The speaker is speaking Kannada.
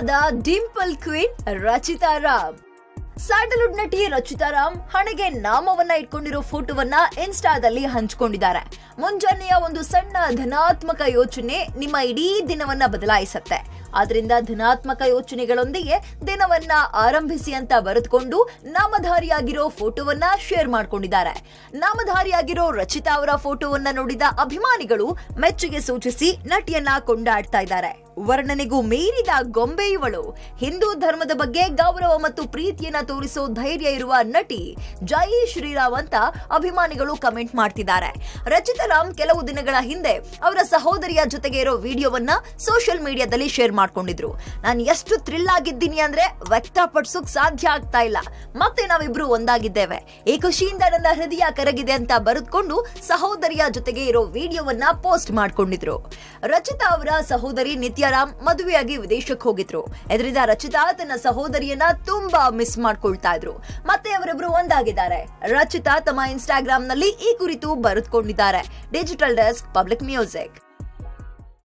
ಇಂಡಿಯಾದ ಡಿಂಪಲ್ ಕ್ವೀನ್ ರಚಿತಾ ರಾಮ್ ಸ್ಯಾಂಡಲ್ವುಡ್ ನಟಿ ರಚಿತಾ ರಾಮ್ ಹಣೆಗೆ ನಾಮವನ್ನ ಇಟ್ಕೊಂಡಿರೋ ಫೋಟೋವನ್ನ ಇನ್ಸ್ಟಾದಲ್ಲಿ ಹಂಚಿಕೊಂಡಿದ್ದಾರೆ ಮುಂಜಾನೆಯ ಒಂದು ಸಣ್ಣ ಧನಾತ್ಮಕ ಯೋಚನೆ ನಿಮ್ಮ ಇಡೀ ದಿನವನ್ನ ಬದಲಾಯಿಸತ್ತೆ ಆದ್ರಿಂದ ಧನಾತ್ಮಕ ಯೋಚನೆಗಳೊಂದಿಗೆ ದಿನವನ್ನ ಆರಂಭಿಸಿ ಅಂತ ಬರೆದುಕೊಂಡು ನಾಮಧಾರಿಯಾಗಿರೋ ಫೋಟೋವನ್ನ ಶೇರ್ ಮಾಡ್ಕೊಂಡಿದ್ದಾರೆ ನಾಮಧಾರಿಯಾಗಿರೋ ರಚಿತಾ ಅವರ ಫೋಟೋವನ್ನ ನೋಡಿದ ಅಭಿಮಾನಿಗಳು ಮೆಚ್ಚುಗೆ ಸೂಚಿಸಿ ನಟಿಯನ್ನ ಕೊಂಡಾಡ್ತಾ ಇದ್ದಾರೆ ವರ್ಣನೆಗೂ ಮೀರಿದ ಗೊಂಬೆ ಇವಳು ಹಿಂದೂ ಧರ್ಮದ ಬಗ್ಗೆ ಗೌರವ ಮತ್ತು ಪ್ರೀತಿಯನ್ನ ತೋರಿಸೋ ಧೈರ್ಯ ಇರುವ ನಟಿ ಜೈ ಶ್ರೀರಾಮ್ ಅಂತ ಅಭಿಮಾನಿಗಳು ಕಮೆಂಟ್ ಮಾಡ್ತಿದ್ದಾರೆ ರಚಿತಾ ರಾಮ್ ಕೆಲವು ದಿನಗಳ ಹಿಂದೆ ಅವರ ಸಹೋದರಿಯ ಜೊತೆಗೆ ಇರೋ ವಿಡಿಯೋವನ್ನ ಸೋಷಿಯಲ್ ಮೀಡಿಯಾದಲ್ಲಿ ಶೇರ್ ಮಾಡ್ಕೊಂಡಿದ್ರು ನಾನು ಎಷ್ಟು ಥ್ರಿಲ್ ಆಗಿದ್ದೀನಿ ಅಂದ್ರೆ ವ್ಯಕ್ತಪಡಿಸೋಕ್ ಸಾಧ್ಯ ಆಗ್ತಾ ಇಲ್ಲ ಮತ್ತೆ ನಾವಿಬ್ರು ಒಂದಾಗಿದ್ದೇವೆ ಈ ಖುಷಿಯಿಂದ ನನ್ನ ಹೃದಯ ಕರಗಿದೆ ಅಂತ ಬರೆದುಕೊಂಡು ಸಹೋದರಿಯ ಜೊತೆಗೆ ಇರೋ ವಿಡಿಯೋವನ್ನ ಪೋಸ್ಟ್ ಮಾಡ್ಕೊಂಡಿದ್ರು ರಚಿತಾ ಅವರ ಸಹೋದರಿ ನಿತ್ಯಾರಾಮ್ ಮದುವೆಯಾಗಿ ವಿದೇಶಕ್ಕೆ ಹೋಗಿದ್ರು ಇದರಿಂದ ರಚಿತಾ ತನ್ನ ಸಹೋದರಿಯನ್ನ ತುಂಬಾ ಮಿಸ್ ಮಾಡ್ಕೊಳ್ತಾ ಇದ್ರು ಮತ್ತೆ ಅವರಿಬ್ರು ಒಂದಾಗಿದ್ದಾರೆ ರಚಿತಾ ತಮ್ಮ ಇನ್ಸ್ಟಾಗ್ರಾಮ್ ನಲ್ಲಿ ಈ ಕುರಿತು ಬರೆದುಕೊಂಡಿದ್ದಾರೆ ಡಿಜಿಟಲ್ ಡೆಸ್ಕ್ ಪಬ್ಲಿಕ್ ಮ್ಯೂಸಿಕ್